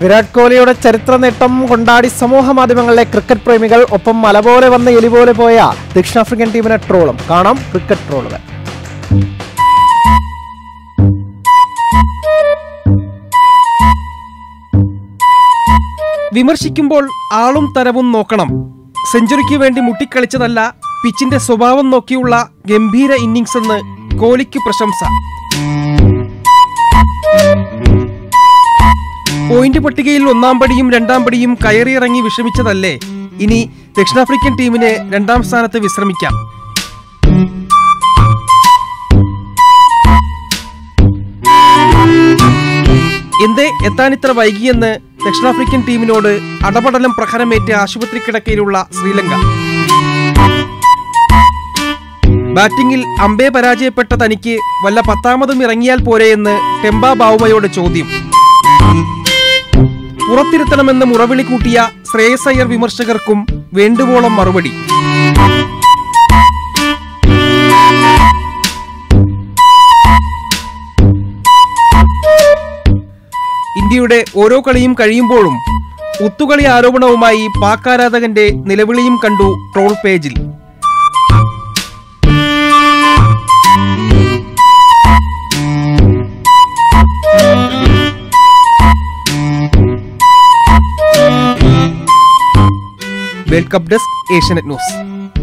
വിരാട് കോഹ്ലിയുടെ ചരിത്ര നേട്ടം കൊണ്ടാടി സമൂഹ മാധ്യമങ്ങളിലെ ക്രിക്കറ്റ് പ്രേമികൾ ഒപ്പം മല പോലെ വന്ന എലി പോലെ പോയ ദക്ഷിണാഫ്രിക്കൻ ടീമിനെ ട്രോളും കാണാം ക്രിക്കറ്റ് ട്രോളുകൾ വിമർശിക്കുമ്പോൾ ആളും തരവും നോക്കണം സെഞ്ചുറിക്ക് വേണ്ടി മുട്ടിക്കളിച്ചതല്ല പിച്ചിന്റെ സ്വഭാവം നോക്കിയുള്ള ഗംഭീര ഇന്നിംഗ്സ് എന്ന് കോഹ്ലിക്ക് പ്രശംസ പോയിന്റ് പട്ടികയിൽ ഒന്നാം പടിയും രണ്ടാം പടിയും കയറിയിറങ്ങി വിഷമിച്ചതല്ലേ ഇനി ദക്ഷിണാഫ്രിക്കൻ ടീമിന് രണ്ടാം സ്ഥാനത്ത് വിശ്രമിക്കാം എന്തേ എത്താനിത്ര വൈകിയെന്ന് ദക്ഷിണാഫ്രിക്കൻ ടീമിനോട് അടപടലം പ്രഹരമേറ്റ് ആശുപത്രി കിടക്കയിലുള്ള ശ്രീലങ്ക ബാറ്റിംഗിൽ അമ്പേ പരാജയപ്പെട്ട തനിക്ക് വല്ല പത്താമതും ഇറങ്ങിയാൽ പോരെയെന്ന് ടെമ്പ ബാവുമയോട് ചോദ്യം പുറത്തിരുത്തണമെന്ന് മുറവിളി കൂട്ടിയ ശ്രേയസ് അയ്യർ വിമർശകർക്കും വേണ്ടുവോളം മറുപടി ഇന്ത്യയുടെ ഓരോ കളിയും കഴിയുമ്പോഴും ഒത്തുകളി ആരോപണവുമായി പാക് ആരാധകന്റെ നിലവിളിയും കണ്ടു ട്രോൾ പേജിൽ world cup desk Asianet news